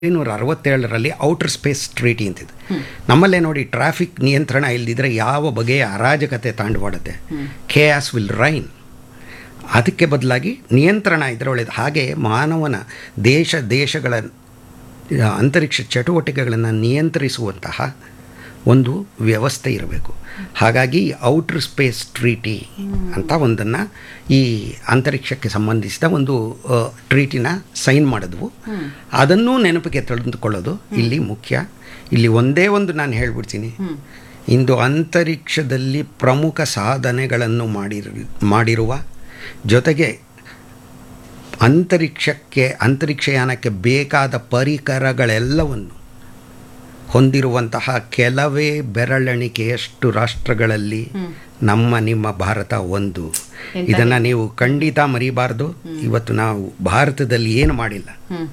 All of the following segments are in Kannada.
ಒಂಬೈನೂರ ಅರವತ್ತೇಳರಲ್ಲಿ ಔಟರ್ ಸ್ಪೇಸ್ ಟ್ರೀಟಿ ಅಂತಿದೆ ನಮ್ಮಲ್ಲೇ ನೋಡಿ ಟ್ರಾಫಿಕ್ ನಿಯಂತ್ರಣ ಇಲ್ಲದಿದ್ದರೆ ಯಾವ ಬಗೆಯ ಅರಾಜಕತೆ ತಾಂಡವಾಡುತ್ತೆ ಕೆಯಾಸ್ ವಿಲ್ ರೈನ್ ಅದಕ್ಕೆ ಬದಲಾಗಿ ನಿಯಂತ್ರಣ ಇದ್ರೆ ಒಳ್ಳೆಯದು ಹಾಗೆ ಮಾನವನ ದೇಶ ದೇಶಗಳ ಆ, ಅಂತರಿಕ್ಷ ಚಟುವಟಿಕೆಗಳನ್ನು ನಿಯಂತ್ರಿಸುವಂತಹ ಒಂದು ವ್ಯವಸ್ಥೆ ಇರಬೇಕು ಹಾಗಾಗಿ ಔಟರ್ ಸ್ಪೇಸ್ ಟ್ರೀಟಿ ಅಂತ ಒಂದನ್ನು ಈ ಅಂತರಿಕ್ಷಕ್ಕೆ ಸಂಬಂಧಿಸಿದ ಒಂದು ಆ, ಟ್ರೀಟಿನ ಸೈನ್ ಮಾಡಿದ್ವು ಅದನ್ನೂ ನೆನಪಿಗೆ ತೆಗೆದುಕೊಳ್ಳೋದು ಇಲ್ಲಿ ಮುಖ್ಯ ಇಲ್ಲಿ ಒಂದೇ ಒಂದು ನಾನು ಹೇಳ್ಬಿಡ್ತೀನಿ ಇಂದು ಅಂತರಿಕ್ಷದಲ್ಲಿ ಪ್ರಮುಖ ಸಾಧನೆಗಳನ್ನು ಮಾಡಿರು ಮಾಡಿರುವ ಜೊತೆಗೆ ಅಂತರಿಕ್ಷಕ್ಕೆ ಅಂತರಿಕ್ಷಯಾನಕ್ಕೆ ಬೇಕಾದ ಪರಿಕರಗಳೆಲ್ಲವನ್ನು ಹೊಂದಿರುವಂತಹ ಕೆಲವೇ ಬೆರಳೆಣಿಕೆಯಷ್ಟು ರಾಷ್ಟ್ರಗಳಲ್ಲಿ ನಮ್ಮ ನಿಮ್ಮ ಭಾರತ ಒಂದು ಇದನ್ನು ನೀವು ಖಂಡಿತ ಮರಿಬಾರ್ದು ಇವತ್ತು ನಾವು ಭಾರತದಲ್ಲಿ ಏನು ಮಾಡಿಲ್ಲ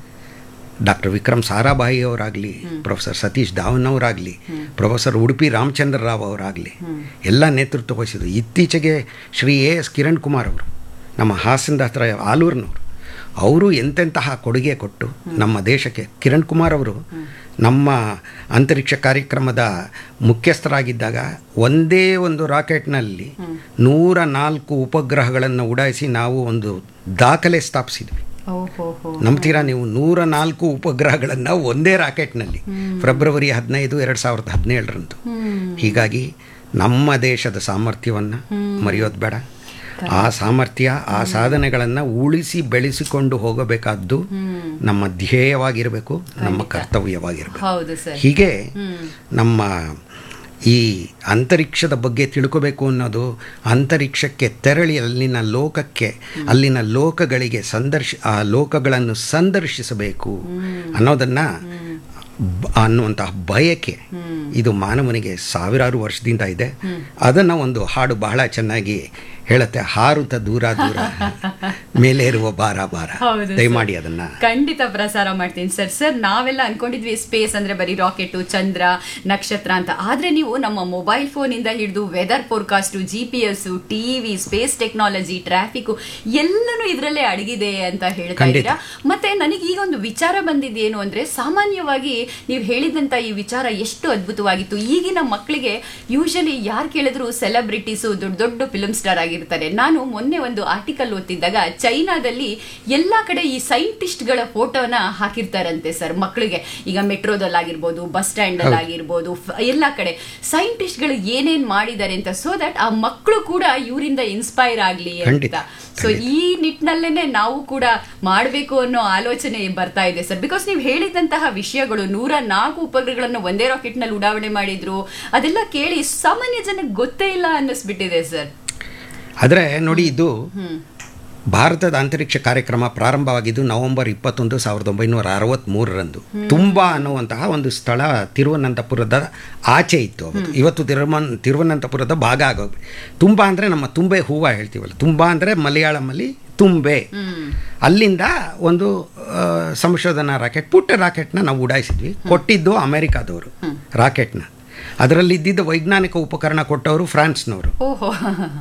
ಡಾಕ್ಟರ್ ವಿಕ್ರಮ್ ಸಾರಾಭಾಯಿ ಅವರಾಗಲಿ ಪ್ರೊಫೆಸರ್ ಸತೀಶ್ ಧಾವನ್ ಅವರಾಗಲಿ ಪ್ರೊಫೆಸರ್ ಉಡುಪಿ ರಾಮಚಂದ್ರ ರಾವ್ ಅವರಾಗಲಿ ಎಲ್ಲ ನೇತೃತ್ವ ವಹಿಸಿದ್ರು ಇತ್ತೀಚೆಗೆ ಶ್ರೀ ಎ ಎಸ್ ಕಿರಣ್ ಕುಮಾರ್ ಅವರು ನಮ್ಮ ಹಾಸನದ ಹತ್ರ ಆಲೂರಿನವರು ಅವರು ಎಂತೆಂತಹ ಕೊಡುಗೆ ಕೊಟ್ಟು ನಮ್ಮ ದೇಶಕ್ಕೆ ಕಿರಣ್ ಕುಮಾರ್ ಅವರು ನಮ್ಮ ಅಂತರಿಕ್ಷ ಕಾರ್ಯಕ್ರಮದ ಮುಖ್ಯಸ್ಥರಾಗಿದ್ದಾಗ ಒಂದೇ ಒಂದು ರಾಕೆಟ್ನಲ್ಲಿ ನೂರ ನಾಲ್ಕು ಉಪಗ್ರಹಗಳನ್ನು ಉಡಾಯಿಸಿ ನಾವು ಒಂದು ದಾಖಲೆ ಸ್ಥಾಪಿಸಿದ್ವಿ ಓಹೋ ನಂಬ್ತೀರಾ ನೀವು ನೂರ ನಾಲ್ಕು ಉಪಗ್ರಹಗಳನ್ನು ಒಂದೇ ರಾಕೆಟ್ನಲ್ಲಿ ಫೆಬ್ರವರಿ ಹದಿನೈದು ಎರಡು ಸಾವಿರದ ಹದಿನೇಳರಂದು ಹೀಗಾಗಿ ನಮ್ಮ ದೇಶದ ಸಾಮರ್ಥ್ಯವನ್ನು ಮರೆಯೋದು ಬೇಡ ಆ ಸಾಮರ್ಥ್ಯ ಆ ಸಾಧನೆಗಳನ್ನು ಉಳಿಸಿ ಬೆಳೆಸಿಕೊಂಡು ಹೋಗಬೇಕಾದ್ದು ನಮ್ಮ ಧ್ಯೇಯವಾಗಿರಬೇಕು ನಮ್ಮ ಕರ್ತವ್ಯವಾಗಿರಬೇಕು ಹೌದು ಸರ್ ಹೀಗೆ ನಮ್ಮ ಈ ಅಂತರಿಕ್ಷದ ಬಗ್ಗೆ ತಿಳ್ಕೋಬೇಕು ಅನ್ನೋದು ಅಂತರಿಕ್ಷಕ್ಕೆ ತೆರಳಿ ಅಲ್ಲಿನ ಲೋಕಕ್ಕೆ ಅಲ್ಲಿನ ಲೋಕಗಳಿಗೆ ಸಂದರ್ಶ ಆ ಲೋಕಗಳನ್ನು ಸಂದರ್ಶಿಸಬೇಕು ಅನ್ನೋದನ್ನು ಬ- ಅನ್ನುವಂತಹ ಬಯಕೆ ಇದು ಮಾನವನಿಗೆ ಸಾವಿರಾರು ವರ್ಷದಿಂದ ಇದೆ ಅದನ್ನು ಒಂದು ಹಾಡು ಬಹಳ ಚೆನ್ನಾಗಿ ಹೇಳುತ್ತೆ ಹಾರುತ್ತ ದೂರ ದೂರ ಮೇಲೆ ಇರುವ ಬಾರ ಬಾರ ಹೌದು ಸರ್. ದಯಮಾಡಿ ಅದನ್ನ ಖಂಡಿತ ಪ್ರಸಾರ ಮಾಡ್ತೀನಿ ಸರ್ ಸರ್ ನಾವೆಲ್ಲ ಅನ್ಕೊಂಡಿದ್ವಿ ಸ್ಪೇಸ್ ಅಂದ್ರೆ ಬರೀ ರಾಕೆಟು ಚಂದ್ರ ನಕ್ಷತ್ರ ಅಂತ ಆದ್ರೆ ನೀವು ನಮ್ಮ ಮೊಬೈಲ್ ಫೋನ್ ಇಂದ ಹಿಡಿದು weather forecast G P S TV space technology traffic ಎಲ್ಲನೂ ಇದರಲ್ಲೇ ಅಡಗಿದೆ ಅಂತ ಹೇಳ್ತಾ ಖಂಡಿತ. ಇದ್ದೀರಾ ಮತ್ತೆ ನನಗೆ ಈಗ ಒಂದು ವಿಚಾರ ಬಂದಿದ್ದೇನು ಅಂದ್ರೆ ಸಾಮಾನ್ಯವಾಗಿ ನೀವು ಹೇಳಿದಂತ ಈ ವಿಚಾರ ಎಷ್ಟು ಅದ್ಭುತವಾಗಿತ್ತು ಈಗಿನ ಮಕ್ಕಳಿಗೆ ಯೂಶಲಿ ಯಾರು ಕೇಳಿದ್ರು ಸೆಲೆಬ್ರಿಟೀಸು ದೊಡ್ಡ ದೊಡ್ಡ ಫಿಲ್ಮ್ ಸ್ಟಾರ್ ಆಗಿರ್ತಾರೆ ನಾನು ಮೊನ್ನೆ ಒಂದು ಆರ್ಟಿಕಲ್ ಓದ್ತಿದ್ದಾಗ ಚೈನಾದಲ್ಲಿ ಎಲ್ಲಾ ಕಡೆ ಈ ಸೈಂಟಿಸ್ಟ್ ಗಳ ಫೋಟೋನ ಹಾಕಿರ್ತಾರಂತೆ ಸರ್ ಮಕ್ಕಳಿಗೆ ಈಗ ಮೆಟ್ರೋದಲ್ಲಾಗಿರ್ಬೋದು ಬಸ್ ಸ್ಟ್ಯಾಂಡ್ ಅಲ್ಲಿ ಆಗಿರ್ಬೋದು ಫ- ಎಲ್ಲಾ ಕಡೆ ಸೈಂಟಿಸ್ಟ್ ಗಳು ಏನೇನ್ ಮಾಡಿದ್ದಾರೆ ಅಂತ ಸೊ ದಟ್ ಆ ಮಕ್ಕಳು ಕೂಡ ಇವರಿಂದ ಇನ್ಸ್ಪೈರ್ ಆಗ್ಲಿ ಖಂಡಿತ, ಅಂತ ಸೊ ಈ ನಿಟ್ಟಿನಲ್ಲೇನೆ ನಾವು ಕೂಡ ಮಾಡಬೇಕು ಅನ್ನೋ ಆಲೋಚನೆ ಬರ್ತಾ ಇದೆ ಸರ್ ಬಿಕಾಸ್ ನೀವು ಹೇಳಿದಂತಹ ವಿಷಯಗಳು ನೂರ ನಾಲ್ಕು ಉಪಗ್ರಹಗಳನ್ನು ಒಂದೇ ರಾಕೆಟ್ ನಲ್ಲಿ ಉಡಾವಣೆ ಮಾಡಿದ್ರು ಅದೆಲ್ಲ ಕೇಳಿ ಸಾಮಾನ್ಯ ಜನಕ್ಕೆ ಗೊತ್ತೇ ಇಲ್ಲ ಅನ್ನಿಸ್ಬಿಟ್ಟಿದೆ ಸರ್ ಆದರೆ ನೋಡಿ ಇದು ಭಾರತದ ಅಂತರಿಕ್ಷ ಕಾರ್ಯಕ್ರಮ ಪ್ರಾರಂಭವಾಗಿದ್ದು ನವೆಂಬರ್ ಇಪ್ಪತ್ತೊಂದು ಸಾವಿರದ ಒಂಬೈನೂರ ಅರವತ್ತ್ಮೂರರಂದು ತುಂಬಾ ಅನ್ನುವಂತಹ ಒಂದು ಸ್ಥಳ ತಿರುವನಂತಪುರದ ಆಚೆ ಇತ್ತು ಅವತ್ತು ಇವತ್ತು ತಿರುವನ್ ತಿರುವನಂತಪುರದ ಭಾಗ ಆಗೋದು ತುಂಬ ಅಂದರೆ ನಮ್ಮ ತುಂಬೆ ಹೂವು ಹೇಳ್ತೀವಲ್ಲ ತುಂಬ ಅಂದರೆ ಮಲಯಾಳಮಲ್ಲಿ ತುಂಬೆ ಅಲ್ಲಿಂದ ಒಂದು ಆ, ಸಂಶೋಧನಾ ರಾಕೆಟ್ ಪುಟ್ಟ ರಾಕೆಟ್ನ ನಾವು ಉಡಾಯಿಸಿದ್ವಿ ಕೊಟ್ಟಿದ್ದು ಅಮೆರಿಕಾದವರು ರಾಕೆಟ್ನ ಅದರಲ್ಲಿ ಇದ್ದಿದ್ದ ವೈಜ್ಞಾನಿಕ ಉಪಕರಣ ಕೊಟ್ಟವರು ಫ್ರಾನ್ಸ್ನವರು ಓಹೋ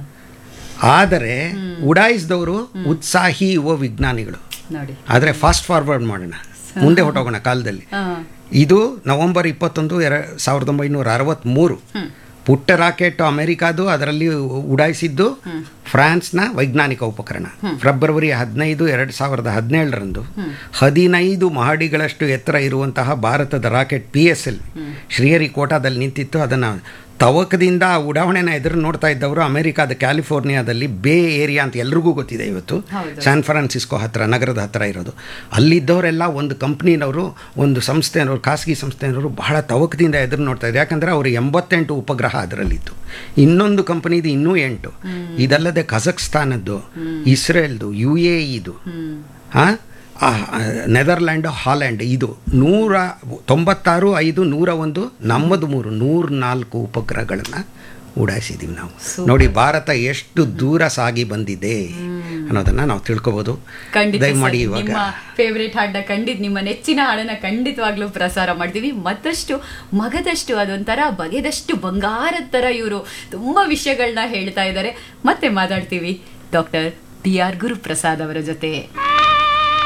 ಆದರೆ ಉಡಾಯಿಸಿದವರು ಉತ್ಸಾಹಿ ಯುವ ವಿಜ್ಞಾನಿಗಳು ನೋಡಿ ಆದರೆ ಫಾಸ್ಟ್ ಫಾರ್ವರ್ಡ್ ಮಾಡೋಣ ಮುಂದೆ ಹೊಟ್ಟೋಗೋಣ ಕಾಲದಲ್ಲಿ ಹಾ. ಇದು ನವೆಂಬರ್ ಇಪ್ಪತ್ತೊಂದು ಎರ ಸಾವಿರದ ಒಂಬೈನೂರ ಅರವತ್ತ್ಮೂರು ಪುಟ್ಟ ರಾಕೆಟ್ ಅಮೆರಿಕಾದು ಅದರಲ್ಲಿ ಉಡಾಯಿಸಿದ್ದು ಫ್ರಾನ್ಸ್ನ ವೈಜ್ಞಾನಿಕ ಉಪಕರಣ ಫೆಬ್ರವರಿ ಹದಿನೈದು ಎರಡು ಸಾವಿರದ ಹದಿನೇಳರಂದು ಹದಿನೈದು ಮಹಡಿಗಳಷ್ಟು ಎತ್ತರ ಇರುವಂತಹ ಭಾರತದ ರಾಕೆಟ್ ಪಿ ಎಸ್ ಎಲ್ ಶ್ರೀಹರಿಕೋಟಾದಲ್ಲಿ ನಿಂತಿತ್ತು ಅದನ್ನು ತವಕದಿಂದ ಆ ಉಡಾವಣೆನ ಎದುರು ನೋಡ್ತಾ ಇದ್ದವರು ಅಮೆರಿಕಾದ ಕ್ಯಾಲಿಫೋರ್ನಿಯಾದಲ್ಲಿ ಬೇ ಏರಿಯಾ ಅಂತ ಎಲ್ರಿಗೂ ಗೊತ್ತಿದೆ ಇವತ್ತು ಹೌದು. ಸ್ಯಾನ್ ಫ್ರಾನ್ಸಿಸ್ಕೋ ಹತ್ರ ನಗರದ ಹತ್ರ ಇರೋದು ಅಲ್ಲಿದ್ದವರೆಲ್ಲ ಒಂದು ಕಂಪ್ನಿನವರು ಒಂದು ಸಂಸ್ಥೆನವರು ಖಾಸಗಿ ಸಂಸ್ಥೆನವರು ಬಹಳ ತವಕದಿಂದ ಎದುರು ನೋಡ್ತಾ ಇದ್ದಾರೆ ಯಾಕಂದರೆ ಅವರು ಎಂಬತ್ತೆಂಟು ಉಪಗ್ರಹ ಅದರಲ್ಲಿತ್ತು ಇನ್ನೊಂದು ಕಂಪನಿದು ಇನ್ನೂ ಎಂಟು ಇದಲ್ಲದೆ ಕಜಕ್ಸ್ತಾನದ್ದು ಇಸ್ರೇಲ್ದು ಯು ಎ ಇದು ಹಾಂ ನೆದರ್ಲ್ಯಾಂಡ್ ಹಾಲೆಂಡ್ ಇದು ನೂರ ತೊಂಬತ್ತಾರು ಐದು ನೂರ ಒಂದು ನಮ್ಮದು ಮೂರು ನೂರ ನಾಲ್ಕು ಉಪಗ್ರಹಗಳನ್ನು ಉಡಾಯಿಸಿದ್ದೀವಿ ನಾವು ನೋಡಿ ಭಾರತ ಎಷ್ಟು ದೂರ ಸಾಗಿ ಬಂದಿದೆ ಅನ್ನೋದನ್ನ ನಾವು ತಿಳ್ಕೊಬೋದು ಖಂಡಿತ ದಯಮಾಡಿ ಸರ್. ಇವಾಗ ನಿಮ್ಮ ಫೇವ್ರೇಟ್ ಹಾಡನ್ನ ಖಂಡಿತ ನಿಮ್ಮ ನೆಚ್ಚಿನ ಹಾಡನ್ನ ಖಂಡಿತವಾಗ್ಲೂ ಪ್ರಸಾರ ಮಾಡ್ತೀವಿ ಮತ್ತಷ್ಟು ಮಗದಷ್ಟು ಅದೊಂಥರ ಬಗೆದಷ್ಟು ಬಂಗಾರದ ತರ ಇವರು ತುಂಬಾ ವಿಷಯಗಳನ್ನ ಹೇಳ್ತಾ ಇದ್ದಾರೆ ಮತ್ತೆ ಮಾತಾಡ್ತೀವಿ ಡಾಕ್ಟರ್ ಟಿ ಆರ್ ಗುರುಪ್ರಸಾದ್ ಅವರ ಜೊತೆ